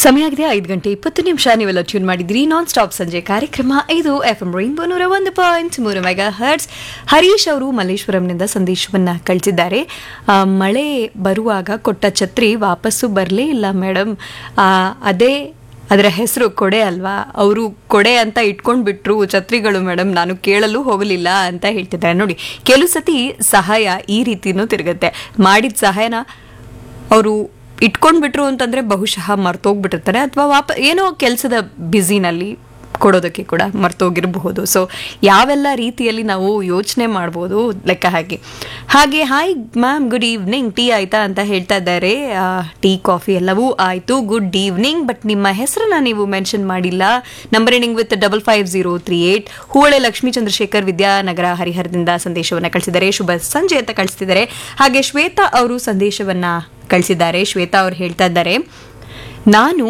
ಸಮಯ ಆಗಿದೆ ಐದು ಗಂಟೆ ಇಪ್ಪತ್ತು ನಿಮಿಷ ನೀವೆಲ್ಲ ಟ್ಯೂನ್ ಮಾಡಿದ್ರಿ ನಾನ್ ಸ್ಟಾಪ್ ಸಂಜೆ ಕಾರ್ಯಕ್ರಮ ಇದು ಎಫ್ ಎಂ ರೈನ್ಬೋ ನೂರ ಒಂದು ಪಾಯಿಂಟ್ ಮೂರು ಮೆಗಾ ಹರ್ಟ್ಸ್ ಹರೀಶ್ ಅವರು ಮಲ್ಲೇಶ್ವರಂನಿಂದ ಸಂದೇಶವನ್ನ ಕಳಿಸಿದ್ದಾರೆ ಆ, ಮಳೆ ಬರುವಾಗ ಕೊಟ್ಟ ಛತ್ರಿ ವಾಪಸ್ಸು ಬರಲೇ ಇಲ್ಲ ಮೇಡಮ್ ಅದೇ ಅದರ ಹೆಸರು ಕೊಡೆ ಅಲ್ವಾ ಅವರು ಕೊಡೆ ಅಂತ ಇಟ್ಕೊಂಡ್ ಬಿಟ್ರು ಛತ್ರಿಗಳು ಮೇಡಮ್ ನಾನು ಕೇಳಲು ಹೋಗಲಿಲ್ಲ ಅಂತ ಹೇಳ್ತಿದ್ದಾರೆ ನೋಡಿ ಕೆಲವು ಸತಿ ಸಹಾಯ ಈ ರೀತಿನೂ ತಿರುಗುತ್ತೆ ಮಾಡಿದ ಸಹಾಯನ ಅವರು ಇಟ್ಕೊಂಡ್ಬಿಟ್ರು ಅಂತಂದ್ರೆ ಬಹುಶಃ ಮರ್ತೋಗ್ಬಿಟ್ಟಿರ್ತಾರೆ ಅಥವಾ ವಾಪ ಏನೋ ಕೆಲಸದ ಬ್ಯುಸಿನಲ್ಲಿ ಕೊಡೋದಕ್ಕೆ ಕೂಡ ಮರ್ತೋಗಿರಬಹುದು ಸೊ ಯಾವೆಲ್ಲ ರೀತಿಯಲ್ಲಿ ನಾವು ಯೋಚನೆ ಮಾಡ್ಬೋದು ಲೆಕ್ಕ ಹಾಕಿ ಹಾಗೆ hi ma'am good evening tea ಆಯ್ತಾ ಅಂತ ಹೇಳ್ತಾ ಇದ್ದಾರೆ ಆ, ಟೀ ಕಾಫಿ ಎಲ್ಲವೂ ಆಯ್ತು ಗುಡ್ ಈವ್ನಿಂಗ್ ಬಟ್ ನಿಮ್ಮ ಹೆಸರನ್ನ ನೀವು ಮೆನ್ಷನ್ ಮಾಡಿಲ್ಲ number ending with double five zero three eight ಹೂಳೆ ಲಕ್ಷ್ಮೀ ಚಂದ್ರಶೇಖರ್ ವಿದ್ಯಾನಗರ ಹರಿಹರದಿಂದ ಸಂದೇಶವನ್ನ ಕಳಿಸಿದ್ದಾರೆ ಶುಭ ಸಂಜೆ ಅಂತ ಕಳಿಸ್ತಿದ್ದಾರೆ ಹಾಗೆ ಶ್ವೇತಾ ಅವರು ಸಂದೇಶವನ್ನ ಕಳಿಸಿದ್ದಾರೆ ಶ್ವೇತಾ ಅವರು ಹೇಳ್ತಾ ಇದ್ದಾರೆ ನಾನು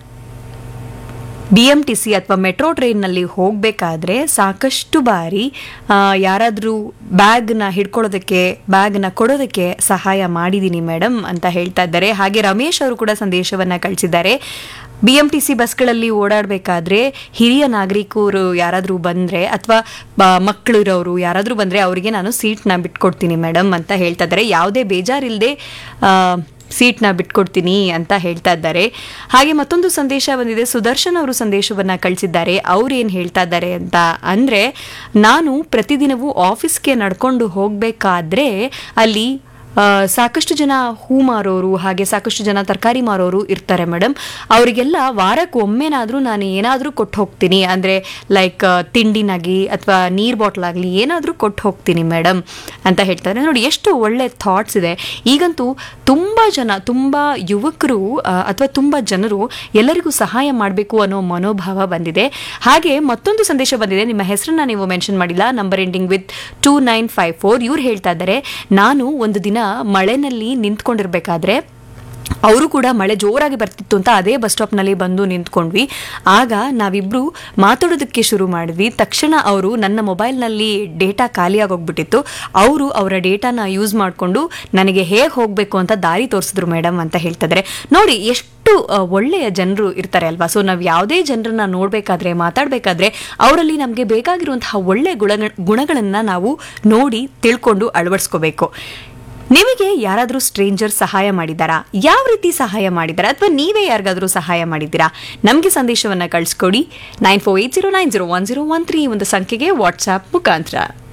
ಬಿ ಎಂ ಟಿ ಸಿ ಅಥವಾ ಮೆಟ್ರೋ ಟ್ರೈನ್ನಲ್ಲಿ ಹೋಗಬೇಕಾದ್ರೆ ಸಾಕಷ್ಟು ಬಾರಿ ಯಾರಾದರೂ ಬ್ಯಾಗ್ನ ಹಿಡ್ಕೊಳ್ಳೋದಕ್ಕೆ ಬ್ಯಾಗ್ನ ಕೊಡೋದಕ್ಕೆ ಸಹಾಯ ಮಾಡಿದ್ದೀನಿ ಮೇಡಮ್ ಅಂತ ಹೇಳ್ತಾ ಇದ್ದಾರೆ ಹಾಗೆ ರಮೇಶ್ ಅವರು ಕೂಡ ಸಂದೇಶವನ್ನು ಕಳಿಸಿದ್ದಾರೆ ಬಿ ಎಂ ಟಿ ಸಿ ಬಸ್ಗಳಲ್ಲಿ ಓಡಾಡಬೇಕಾದ್ರೆ ಹಿರಿಯ ನಾಗರಿಕರು ಯಾರಾದರೂ ಬಂದರೆ ಅಥವಾ ಮಕ್ಕಳು ಇರೋರು ಯಾರಾದರೂ ಬಂದರೆ ಅವರಿಗೆ ನಾನು ಸೀಟ್ನ ಬಿಟ್ಕೊಡ್ತೀನಿ ಮೇಡಮ್ ಅಂತ ಹೇಳ್ತಾ ಇದ್ದಾರೆ ಯಾವುದೇ ಬೇಜಾರಿಲ್ಲದೆ ಸೀಟ್ನ ಬಿಟ್ಕೊಡ್ತೀನಿ ಅಂತ ಹೇಳ್ತಾ ಇದ್ದಾರೆ ಹಾಗೆ ಮತ್ತೊಂದು ಸಂದೇಶ ಬಂದಿದೆ ಸುದರ್ಶನ್ ಅವರು ಸಂದೇಶವನ್ನ ಕಳಿಸಿದ್ದಾರೆ ಅವ್ರು ಏನು ಹೇಳ್ತಾ ಇದ್ದಾರೆ ಅಂತ ಅಂದ್ರೆ ನಾನು ಪ್ರತಿದಿನವೂ ಆಫೀಸ್ಗೆ ನಡ್ಕೊಂಡು ಹೋಗಬೇಕಾದ್ರೆ ಅಲ್ಲಿ ಆ, ಸಾಕಷ್ಟು ಜನ ಹೂ ಮಾರೋರು ಹಾಗೆ ಸಾಕಷ್ಟು ಜನ ತರಕಾರಿ ಮಾರೋರು ಇರ್ತಾರೆ ಮೇಡಮ್ ಅವರಿಗೆಲ್ಲ ವಾರಕ್ಕೆ ಒಮ್ಮೆನಾದರೂ ನಾನು ಏನಾದರೂ ಕೊಟ್ಟು ಹೋಗ್ತೀನಿ ಅಂದರೆ ಲೈಕ್ ತಿಂಡಿನಾಗಿ ಅಥವಾ ನೀರು ಬಾಟ್ಲ್ ಆಗಲಿ ಏನಾದರೂ ಕೊಟ್ಟು ಹೋಗ್ತೀನಿ ಮೇಡಮ್ ಅಂತ ಹೇಳ್ತಾರೆ ನೋಡಿ ಎಷ್ಟು ಒಳ್ಳೆ ಥಾಟ್ಸ್ ಇದೆ ಈಗಂತೂ ತುಂಬ ಜನ ತುಂಬ ಯುವಕರು ಅಥವಾ ತುಂಬ ಜನರು ಎಲ್ಲರಿಗೂ ಸಹಾಯ ಮಾಡಬೇಕು ಅನ್ನೋ ಮನೋಭಾವ ಬಂದಿದೆ ಹಾಗೆ ಮತ್ತೊಂದು ಸಂದೇಶ ಬಂದಿದೆ ನಿಮ್ಮ ಹೆಸರನ್ನ ನೀವು ಮೆನ್ಷನ್ ಮಾಡಿಲ್ಲ number ending with two nine five four ಇವ್ರು ಹೇಳ್ತಾ ಇದ್ದಾರೆ ನಾನು ಒಂದು ದಿನ ಮಳೆನಲ್ಲಿ ನಿಂತ್ಕೊಂಡಿರ್ಬೇಕಾದ್ರೆ ಅವರು ಕೂಡ ಮಳೆ ಜೋರಾಗಿ ಬರ್ತಿತ್ತು ಅಂತ ಅದೇ ಬಸ್ ಸ್ಟಾಪ್ನಲ್ಲಿ ಬಂದು ನಿಂತ್ಕೊಂಡ್ವಿ ಆಗ ನಾವಿಬ್ರು ಮಾತಾಡೋದಕ್ಕೆ ಶುರು ಮಾಡಿದ್ವಿ ತಕ್ಷಣ ಅವರು ನನ್ನ ಮೊಬೈಲ್ನಲ್ಲಿ ಡೇಟಾ ಖಾಲಿಯಾಗೋಗ್ಬಿಟ್ಟಿತ್ತು ಅವರು ಅವರ ಡೇಟಾನ ಯೂಸ್ ಮಾಡಿಕೊಂಡು ನನಗೆ ಹೇಗೆ ಹೋಗಬೇಕು ಅಂತ ದಾರಿ ತೋರಿಸಿದ್ರು ಮೇಡಮ್ ಅಂತ ಹೇಳ್ತಿದ್ದಾರೆ ನೋಡಿ ಎಷ್ಟು ಆ, ಒಳ್ಳೆಯ ಜನರು ಇರ್ತಾರೆ ಅಲ್ವಾ ಸೊ ನಾವು ಯಾವುದೇ ಜನರನ್ನ ನೋಡಬೇಕಾದ್ರೆ ಮಾತಾಡಬೇಕಾದ್ರೆ ಅವರಲ್ಲಿ ನಮಗೆ ಬೇಕಾಗಿರುವಂತಹ ಒಳ್ಳೆ ಗುಣ ಗುಣಗಳನ್ನು ನಾವು ನೋಡಿ ತಿಳ್ಕೊಂಡು ಅಳವಡಿಸ್ಕೋಬೇಕು ನಿಮಗೆ ಯಾರಾದರೂ ಸ್ಟ್ರೇಂಜರ್ ಸಹಾಯ ಮಾಡಿದ್ದಾರಾ ಯಾವ ರೀತಿ ಸಹಾಯ ಮಾಡಿದ್ದಾರಾ ಅಥವಾ ನೀವೇ ಯಾರಿಗಾದರೂ ಸಹಾಯ ಮಾಡಿದ್ದೀರಾ ನಮಗೆ ಸಂದೇಶವನ್ನು ಕಳಿಸ್ಕೊಡಿ nine four eight zero nine zero one zero one three ಒಂದು ಸಂಖ್ಯೆಗೆ ವಾಟ್ಸ್ಆ್ಯಪ್ ಮುಖಾಂತರ